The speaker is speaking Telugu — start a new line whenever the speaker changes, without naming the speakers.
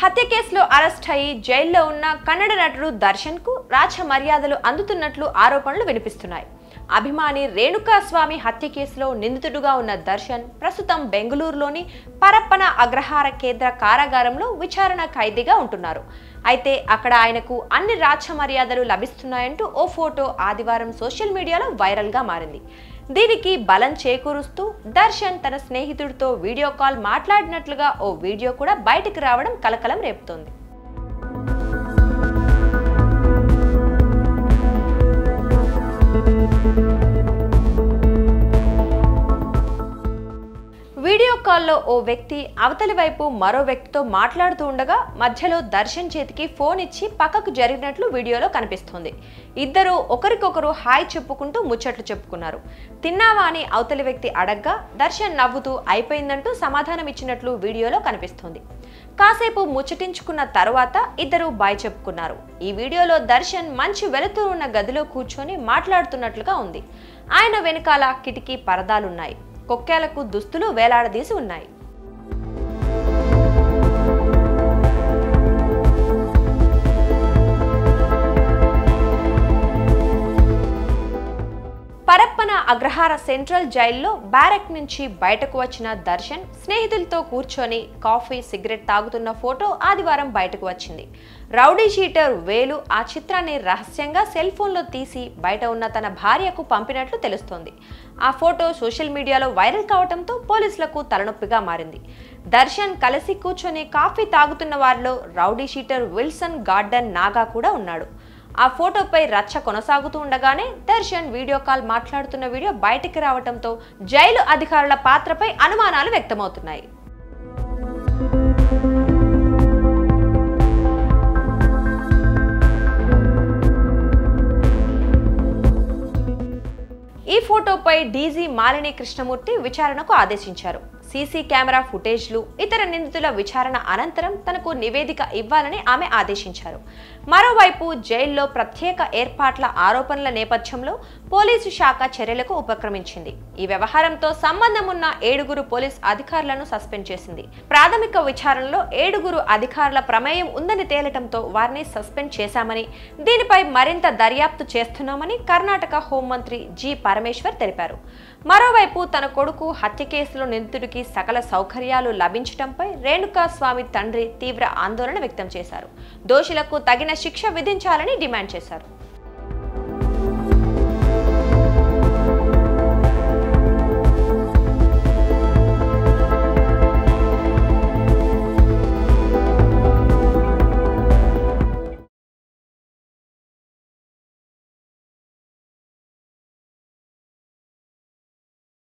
హత్య కేసులో అరెస్ట్ అయి జైల్లో ఉన్న కన్నడ నటుడు దర్శన్ కు రాచ మర్యాదలు అందుతున్నట్లు ఆరోపణలు వినిపిస్తున్నాయి అభిమాని రేణుకా స్వామి హత్య కేసులో నిందితుడుగా ఉన్న దర్శన్ ప్రస్తుతం బెంగళూరులోని పరప్పన అగ్రహార కేంద్ర కారాగారంలో విచారణ ఖైదీగా ఉంటున్నారు అయితే అక్కడ ఆయనకు అన్ని రాచ మర్యాదలు లభిస్తున్నాయంటూ ఓ ఫోటో ఆదివారం సోషల్ మీడియాలో వైరల్గా మారింది దీనికి బలం చేకూరుస్తూ దర్శన్ తన స్నేహితుడితో వీడియో కాల్ మాట్లాడినట్లుగా ఓ వీడియో కూడా బయటికి రావడం కలకలం రేపుతోంది వీడియో కాల్లో ఓ వ్యక్తి అవతలి వైపు మరో వ్యక్తితో మాట్లాడుతూ ఉండగా మధ్యలో దర్శన్ చేతికి ఫోన్ ఇచ్చి పక్కకు జరిగినట్లు వీడియోలో కనిపిస్తోంది ఇద్దరు ఒకరికొకరు హాయ్ చెప్పుకుంటూ ముచ్చట్లు చెప్పుకున్నారు తిన్నావా అని అవతలి వ్యక్తి అడగ్గా దర్శన్ నవ్వుతూ అయిపోయిందంటూ సమాధానం ఇచ్చినట్లు వీడియోలో కనిపిస్తోంది కాసేపు ముచ్చటించుకున్న తరువాత ఇద్దరు బాయ్ చెప్పుకున్నారు ఈ వీడియోలో దర్శన్ మంచి వెలుతురు ఉన్న గదిలో కూర్చొని మాట్లాడుతున్నట్లుగా ఉంది ఆయన వెనకాల కిటికీ పరదాలున్నాయి కొక్కేలకు దుస్తులు వేలాడదీసి ఉన్నాయి పరప్పన అగ్రహార సెంట్రల్ జైల్లో బ్యారెక్ నుంచి బయటకు వచ్చిన దర్శన్ స్నేహితులతో కూర్చొని కాఫీ సిగరెట్ తాగుతున్న ఫోటో ఆదివారం బయటకు వచ్చింది రౌడీ షీటర్ వేలు ఆ చిత్రాన్ని రహస్యంగా సెల్ ఫోన్లో తీసి బయట ఉన్న తన భార్యకు పంపినట్లు తెలుస్తోంది ఆ ఫోటో సోషల్ మీడియాలో వైరల్ కావడంతో పోలీసులకు తలనొప్పిగా మారింది దర్శన్ కలిసి కూర్చొని కాఫీ తాగుతున్న వారిలో rowdy sheeter Wilson Garden Naga కూడా ఉన్నాడు ఆ ఫోటోపై రచ్చ కొనసాగుతూ ఉండగానే దర్శన్ వీడియో కాల్ మాట్లాడుతున్న వీడియో బయటికి రావడంతో జైలు అధికారుల పాత్రపై అనుమానాలు వ్యక్తమవుతున్నాయి ఈ ఫోటోపై డీజీ మాలిని కృష్ణమూర్తి విచారణకు ఆదేశించారు సీసీ కెమెరా ఫుటేజ్లు ఇతర నిందితుల విచారణ అనంతరం తనకు నివేదిక ఇవ్వాలని ఆమె ఆదేశించారు మరోవైపు జైల్లో ప్రత్యేక ఏర్పాట్ల ఆరోపణల నేపథ్యంలో పోలీసు శాఖ చర్యలకు ఉపక్రమించింది ఈ వ్యవహారంతో సంబంధం ఉన్న ఏడుగురు పోలీస్ అధికారులను సస్పెండ్ చేసింది ప్రాథమిక విచారణలో ఏడుగురు అధికారుల ప్రమేయం ఉందని తేలటంతో వారిని సస్పెండ్ చేశామని దీనిపై మరింత దర్యాప్తు చేస్తున్నామని కర్ణాటక హోంమంత్రి జి పరమేశ్వర్ తెలిపారు మరోవైపు తన కొడుకు హత్య కేసులో నిందితుడికి సకల సౌకర్యాలు లభించడంపై రేణుకా స్వామి తండ్రి తీవ్ర ఆందోళన వ్యక్తం చేశారు దోషులకు తగిన శిక్ష విధించాలని డిమాండ్ చేశారు